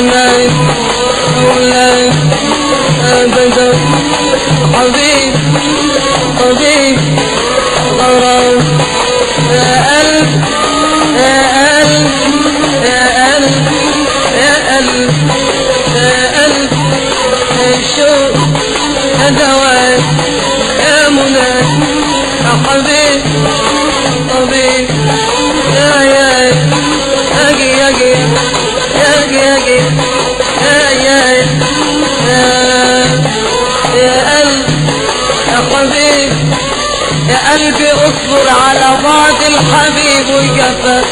مولاي مولاي أبدا حبيب طبيب غرام يا قلب يا قلب يا قلب يا قلب يا قلب الشوق يا دواء يا منى يا حبيب طبيب يا يا ياجي ياجي ياجي ياجي يا يا يا يا قلب يا حبيب يا قلبي اصبر على بعد الحبيب والجفا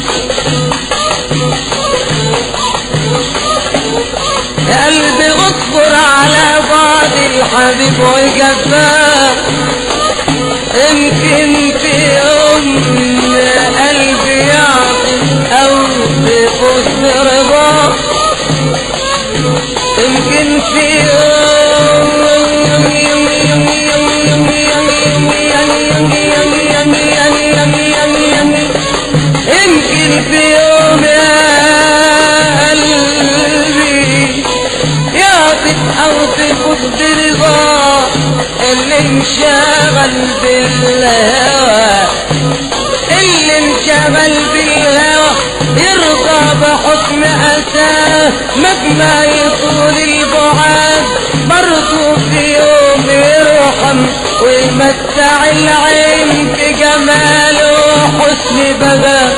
يا قلبي اصبر على بعد الحبيب والجفا يمكن في يوم قلبي يعطي او بحسن رضا يمكن في يمكن في يوم يا قلبي يعطف او تفوت برضا اللي انشغل بالهوى اللي انشغل بالهوى يرضى بحكم أساه مهما يطول البعاد برضو في يوم يرحم ويمتع العين بجماله وحسن بدا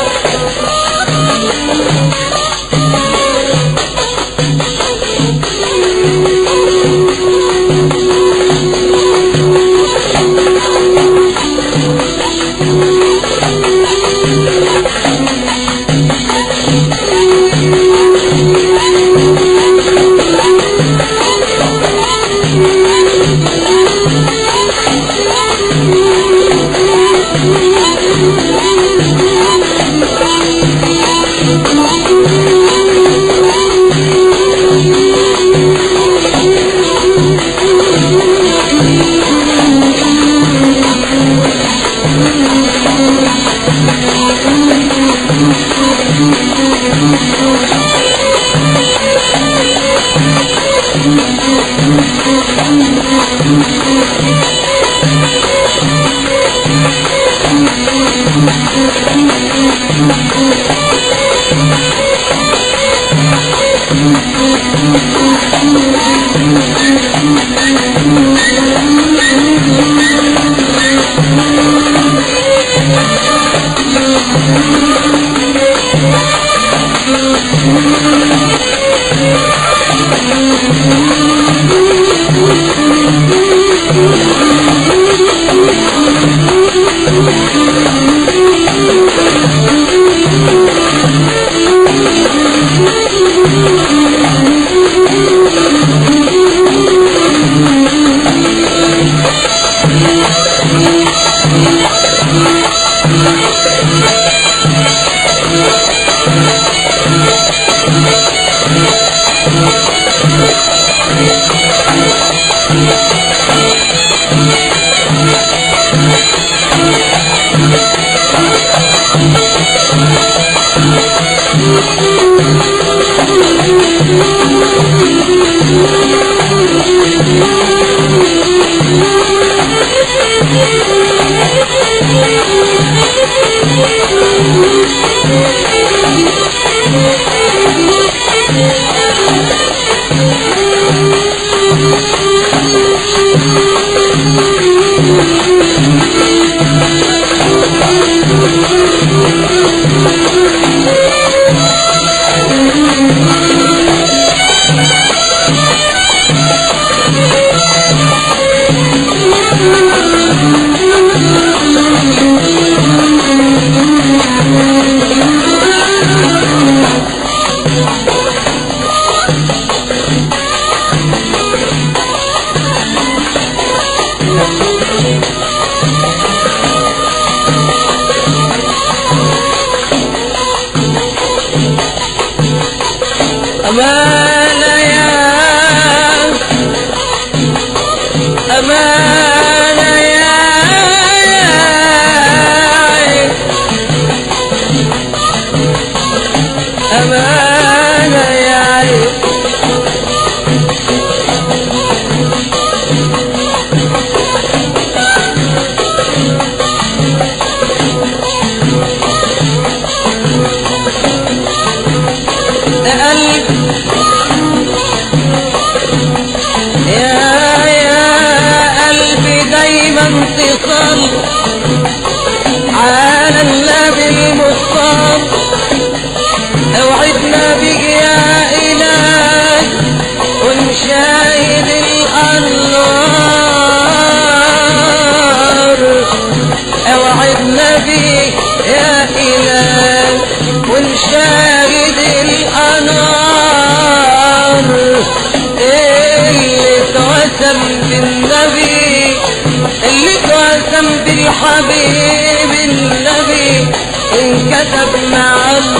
الحبيب النبي انكتب مع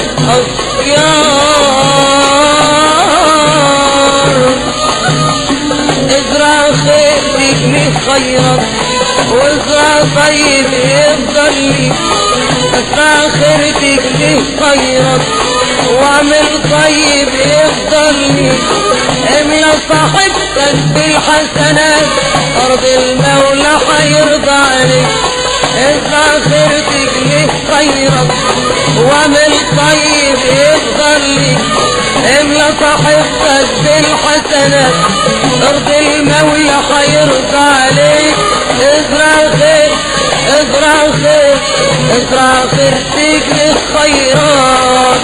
الأصيار ازرع خير تجني خيرك وازرع طيب يفضل لي ازرع خير تجني خيرك واعمل طيب يفضل لي املى صاحبتك بالحسنات ارض المولى حيرضى عليك ازرع خير تجني خيرك واعمل طيب يفضل لي املى صاحبتك بالحسنات ارض المولى حيرضى عليك ازرع خير ازرع خير ازرع خير تجني خيرات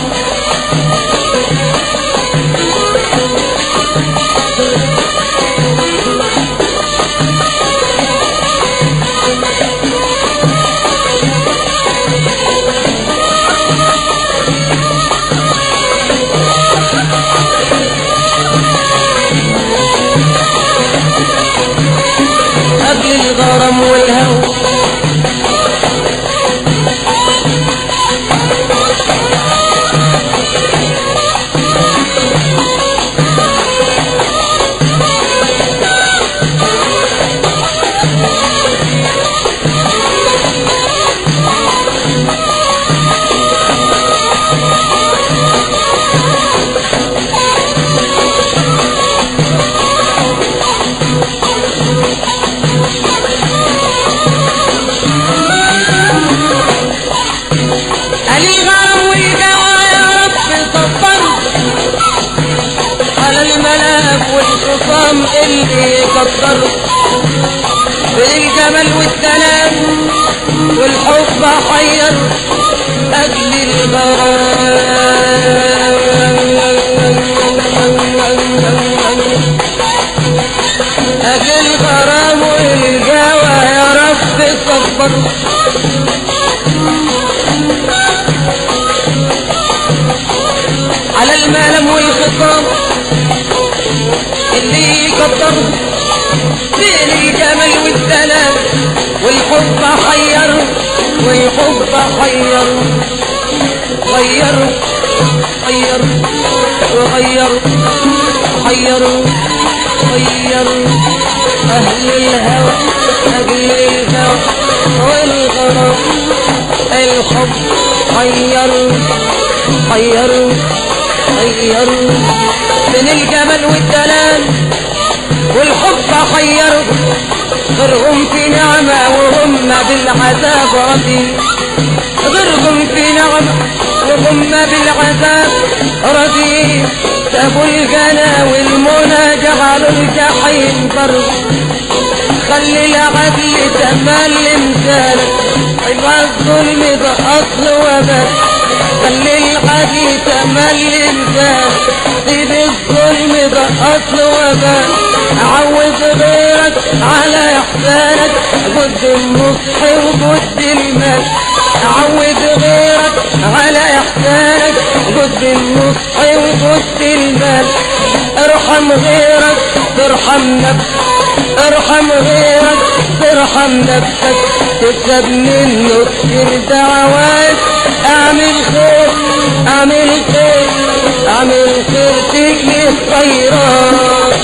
قبل الغرام والهوى علي غرام والجوى يا رب صبر على الملاك والخصام اللي كتر بالجمال والسلام والحب حير أجل الغرام أجل الغرام والجوى يا رب صبر على الملم والخصام اللي يقدر بين الجمال والسلام والحب حير والحب حير غير غير وغير حير غير أهل الهوى أهل الهوى والغرام الحب حير حير حير من الجمال والدلال والحب حير غيرهم في نعمة وهم بالعذاب راضين غيرهم في نعمة وهم بالعذاب راضين سابوا الجنى والمنى جعلوا الجحيم برد خلي العدل تملي مثالك يبقى الظلم ده اصل وبال خلي العدل تملي مثالك سيب الظلم ده اصل وبال عود غيرك على احسانك جد النصح وجد المال عود غيرك على احسانك جد النصح وجد المال ارحم غيرك ترحم نفسك ارحم غيرك ترحم نفسك تكسب منه كتير دعوات اعمل خير اعمل خير اعمل خير تجني خيرات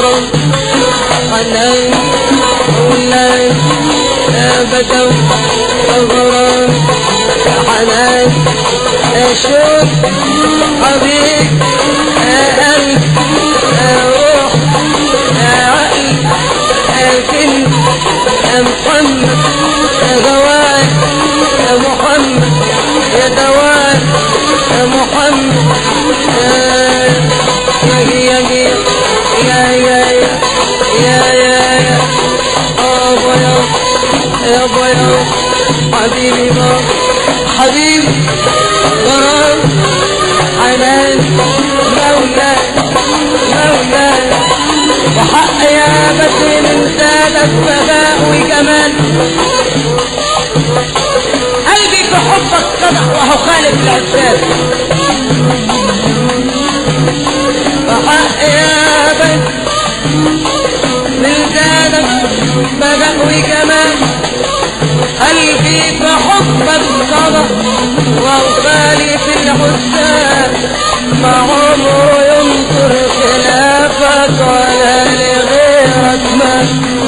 غرام حنان مولاي ابدا غرام حنان اشوف حبيب قلب روح عقل كنت يا محمد يا دوان يا محمد يا دوان يا محمد يا يا يا يا يا يا يا يا ابا يا يا ابا يا حبيبي ما حبيبي غرام حنان مولاي مولاي وحق يا بدر من سادة بغاء وجمال قلبي في حبك صدق وهو خالد العساس وحق يا بدر من سادة بغاء وجمال قلبي في حبك صدق وهو خالد العساس ما عمره ينظر خلافك ولا لغيرك ما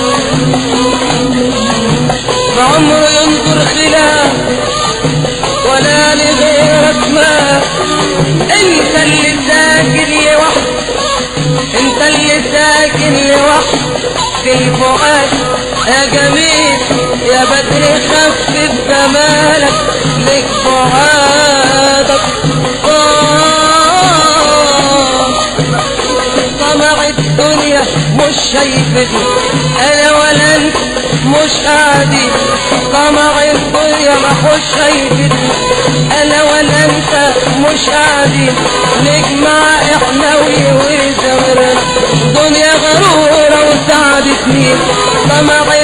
ما عمره ينظر خلاف ولا لغيرك ما انت اللي ساكن لوحدك انت اللي ساكن لوحدك في الفؤاد يا جميل يا بدر خفف جمالك لك فؤادك طمع الدنيا مش شايفتني انا ولا انت مش قاعدين طمع الدنيا ما مش شايفتني انا ولا انت مش قاعدين نجمع احنا ويوزرنا دنيا غرورة وسعدت مين طمع